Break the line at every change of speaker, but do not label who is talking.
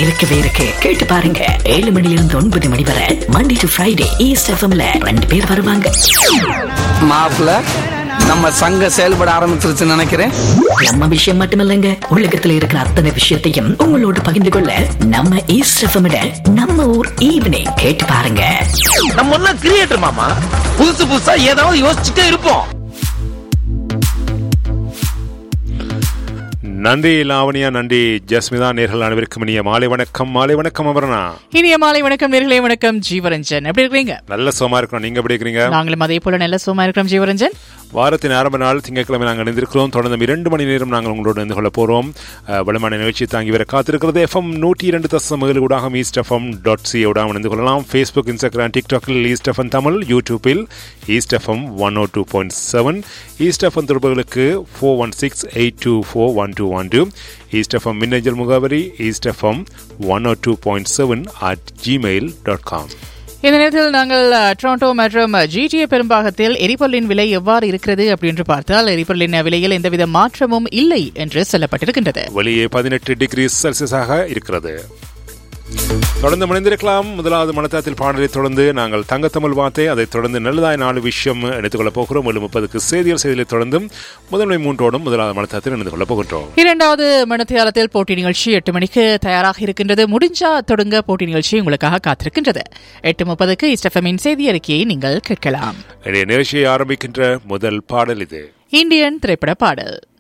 இருக்கவே இருக்கு கேட்டு பாருங்க ஏழு மணில இருந்து ஒன்பது மணி வரை மண்டே டு ஃப்ரைடே ஈஸ்ட் எஃப்எம்ல ரெண்டு பேர் வருவாங்க
மாப்பிள்ள நம்ம சங்கம் செயல்பட ஆரம்பிச்சிருச்சுன்னு நினைக்கிறேன்
நம்ம விஷயம் மட்டுமில்லைங்க உலகத்துல இருக்கிற அத்தனை விஷயத்தையும் உங்களோட பகிர்ந்து கொள்ள நம்ம ஈஸ்ட் எஃப்எம் நம்ம ஊர் ஈவினிங் கேட்டு பாருங்க
நம்ம ஒன்னும் கிரியேட்டர் மாமா புதுசு புதுசா ஏதாவது யோசிச்சுட்டே இருப்போம்
நன்றி லாவணியா நன்றி ஜஸ்மிதா நேர்கள் அனைவருக்கும் இனிய மாலை வணக்கம் மாலை வணக்கம் அபரணா
இனிய மாலை வணக்கம் நேர்களே வணக்கம் ஜீவரஞ்சன் எப்படி இருக்கீங்க
நல்ல சுகமா இருக்கிறோம் நீங்க எப்படி இருக்கிறீங்க
நாங்களும் அதே போல நல்ல சுகமா இருக்கிறோம் ஜீவரஞ்சன்
வாரத்தின் ஆரம்ப நாள் திங்கட்கிழமை நாங்கள் இணைந்திருக்கிறோம் தொடர்ந்து இரண்டு மணி நேரம் நாங்கள் உங்களோடு இருந்து கொள்ள போறோம் அஹ், வளமான நிகழ்ச்சி தாங்கி வர காத்திருக்கிறது எஃப்எம் நூற்றி இரண்டு தசம் ஏழு ஊடாக ஈஸ்ட் எஃப்எம் டாட் சி ஊடாக இணைந்து கொள்ளலாம் ஃபேஸ்புக் இன்ஸ்டாகிராம் டிக்டாக்கில் ஈஸ்ட் எஃப்எம் தமிழ் யூடியூப்பில் east FM one O two point seven east FM தொடர்புகளுக்கு four one six eight two four one two one two east FM மின்னஞ்சல் முகவரி east FM one O two point seven at Gmail dot com
இந்த நேரத்தில் நாங்கள் அஹ், Toronto மற்றும் GTA பெரும்பாகத்தில் எரிபொருளின் விலை எவ்வாறு இருக்கிறது அப்படின்னு பார்த்தால் எரிபொருளின் விலையில் எந்தவித மாற்றமும் இல்லை என்று சொல்லப்பட்டிருக்கின்றது
வெளியே பதினெட்டு டிகிரி செல்சியஸாக இருக்கிறது தொடர்ந்து மணிந்திருக்கலாம் முதலாவது மனத்தாத்தில் பாடலை தொடர்ந்து நாங்கள் தங்கத்தமிழ் வார்த்தை அதைத் தொடர்ந்து நல்லதாய் நாலு விஷயம் எடுத்துக்கொள்ளப் போகிறோம் ஏழு முப்பதுக்கு செய்தியல் செய்திகளை தொடர்ந்து முதன்மை மூன்றோடும் முதலாவது மனத்தாத்தில் இணைந்து கொள்ளப் போகின்றோம்
இரண்டாவது மணித்தியாலத்தில் போட்டி நிகழ்ச்சி எட்டு மணிக்கு தயாராக இருக்கின்றது முடிஞ்சா தொடங்க போட்டி நிகழ்ச்சி உங்களுக்காக காத்திருக்கின்றது எட்டு முப்பதுக்கு இஸ்டஃபமின் செய்தி அறிக்கையை நீங்கள் கேட்கலாம்
இன்றைய நிகழ்ச்சியை ஆரம்பிக்கின்ற முதல் பாடல் இது
இந்தியன் திரைப்பட பாடல்